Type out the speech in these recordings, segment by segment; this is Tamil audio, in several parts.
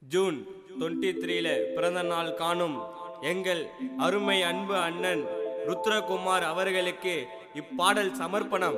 ஜூன் டுவெண்ட்டி த்ரீல பிறந்த நாள் காணும் எங்கள் அருமை அன்பு அண்ணன் ருத்ரகுமார் அவர்களுக்கு இப்பாடல் சமர்ப்பணம்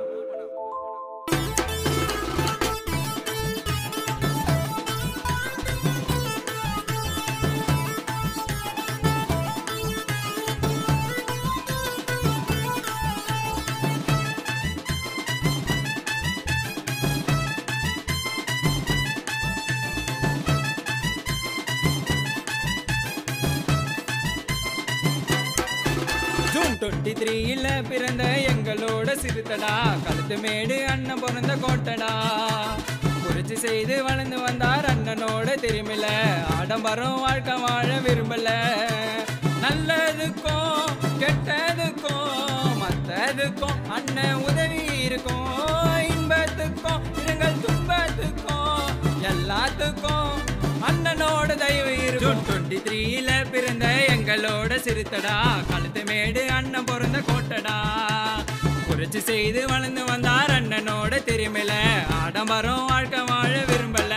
ஜூன் டுவெண்ட்டி த்ரீல பிறந்த எங்களோட சிறுத்தடா கழுத்து மேடு அண்ணன் பிறந்த கோட்டடா குறிச்சு செய்து வளர்ந்து வந்தார் அண்ணனோட திரும்பில ஆடம்பரம் வாழ்க்கை வாழ விரும்பல நல்லதுக்கும் கெட்டதுக்கும் மத்ததுக்கும் அண்ணன் உதவி இருக்கும் இன்பத்துக்கும் இருங்கள் துன்பத்துக்கும் எல்லாத்துக்கும் அண்ணனோட தயவு இருக்கும் டுவெண்ட்டி த்ரீல பிறந்த எங்களோட சிறுத்தடா கழுத்து மேடு அண்ணன் பிறந்த கோட்டடா குறிச்சு செய்து வளர்ந்து வந்தார் அண்ணனோட திரும்பில ஆடம்பரம் வாழ்க்கை வாழ விரும்பல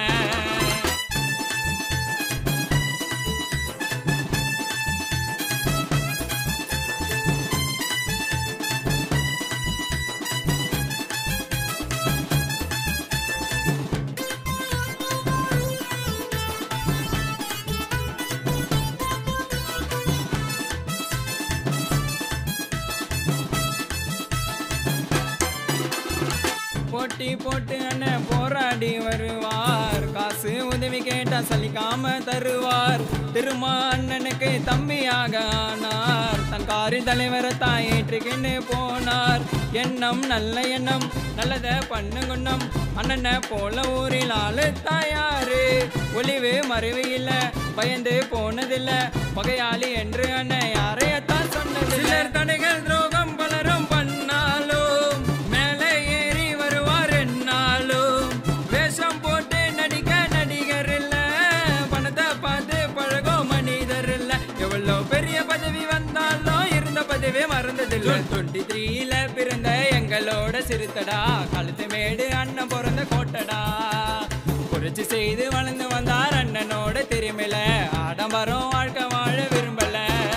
போட்டி போட்டு அண்ணன் போராடி வருவார் காசு உதவி கேட்டா சலிக்காம தருவார் திருமா அண்ணனுக்கு தம்பியாக ஆனார் தன் காரின் தலைவரை தான் ஏற்றுக்கின்னு போனார் எண்ணம் நல்ல எண்ணம் நல்லத பண்ணு குண்ணம் அண்ணனை போல ஊரில் ஆளு தாயாரு ஒளிவு மறைவு இல்ல பயந்து போனதில்ல பகையாளி என்று அண்ணன் யாரையத்தான் சொன்னது சிலர் தடைகள் துரோகம் பலரும் பண்ணாலும் மேலே ஏறி வருவார் என்னாலும் வேஷம் போட்டு நடிக்க நடிகர் இல்ல பணத்தை பார்த்து பழகும் மனிதர் இல்ல எவ்வளவு பெரிய பதவி வந்தாலும் இருந்த பதவி மறந்ததில்லை டுவெண்ட்டி த்ரீல பிறந்த எங்களோட சிறுத்தடா கழுத்து மேடு அண்ணன் பிறந்த கோட்டடா குறிச்சு செய்து வளர்ந்து வந்தார் அண்ணனோட திரும்பில ஆடம்பரம் வாழ்க்கை வாழ விரும்பல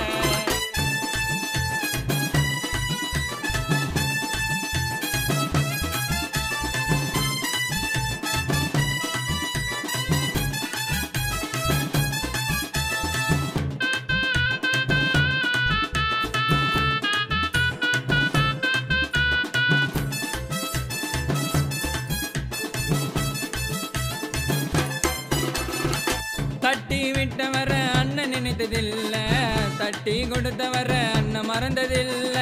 தட்டி விட்டவர அண்ணன் நினைத்ததில்ல தட்டி கொடுத்தவர அண்ணன் மறந்ததில்ல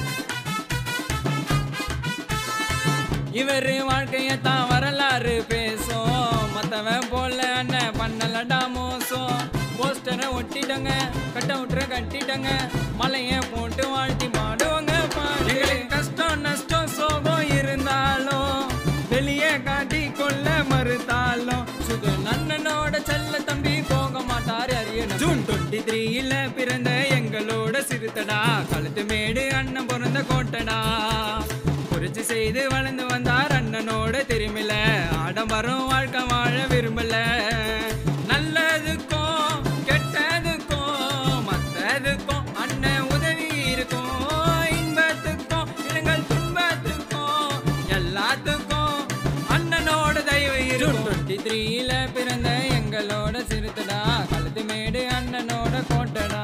இவர் வாழ்க்கையத்தான் வரலாறு பேசும் மத்தவன் போல அண்ணன் பண்ணலடா மோசம் போஸ்டரை ஒட்டிட்டங்க கட்ட விட்டுற கட்டிட்டங்க மலைய போட்டு வாழ்த்தி பாடுவாங்க பாடு எங்களுக்கு கஷ்டம் நஷ்டம் சோகம் இருந்தாலும் வெளியே காட்டி கொள்ள மறுத்தாலும் சுக நன்னனோட செல்ல தம்பி போக மாட்டார் அறியணும் ஜூன் டுவெண்ட்டி த்ரீல பிறந்த எங்களோட சிறுத்தடா கழுத்து மேடு அண்ணன் பிறந்த கோட்டடா குறிச்சு செய்து வளர்ந்து வந்தார் அண்ணனோட திரும்பில ஆடம்பரம் வாழ்க்கை வாழ விரும்பல நல்லதுக்கும் கெட்டதுக்கும் மத்ததுக்கும் அண்ணன் உதவி இருக்கும் இன்பத்துக்கும் இருங்கள் துன்பத்துக்கும் எல்லாத்துக்கும் அண்ணனோட தயவு இருக்கும் டுவெண்ட்டி த்ரீல பிறந்த எங்களோட சிறுத்தடா கழுத்து மேடு அண்ணனோட கோட்டடா